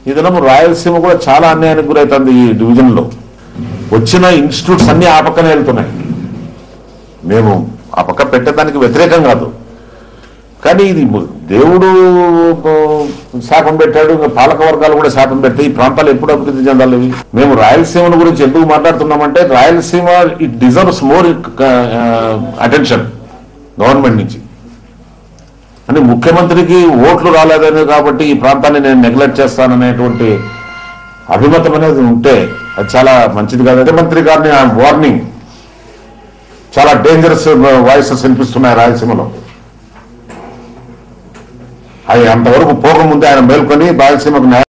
ఈ దినం రాయలసీమ కూడా చాలా అన్యాయానికి గురవుతుంది ఈ డివిజన్ లో వచ్చిన ఇన్స్టిట్యూట్స్ అన్ని ఆ పక్కనే వెళ్తున్నాయి మేము ఆ పక్క పెట్టడానికి వ్యతిరేకం కాదు కానీ ఇది దేవుడు ఆ, శాపం పెట్టాడు ఇంకా పాలక వర్గాలు కూడా శాపం పెడితే ఈ ప్రాంతాలు ఎప్పుడు అభివృద్ధి చెందాలి ఇవి? మేము రాయలసీమ గురించి ఎందుకు మాట్లాడుతున్నామంటే Rayalaseema it deserves more attention government నుంచి అని ముఖ్యమంత్రికి ఓట్లు రాలేదని కాబట్టి ఈ ప్రాంతాన్ని నేను నెగ్లెక్ట్ చేస్తాననేటువంటి అభిమతం అనేది ఉంటే అది చాలా మంచిది కాదు ముఖ్యమంత్రి గారిని వార్నింగ్ చాలా డేంజరస్ వాయిసెస్ వినిపిస్తున్నాయి రాయలసీమలో అవి అంతవరకు పోకముందే ఆయన మేల్కొని రాయలసీమకు న్యాయం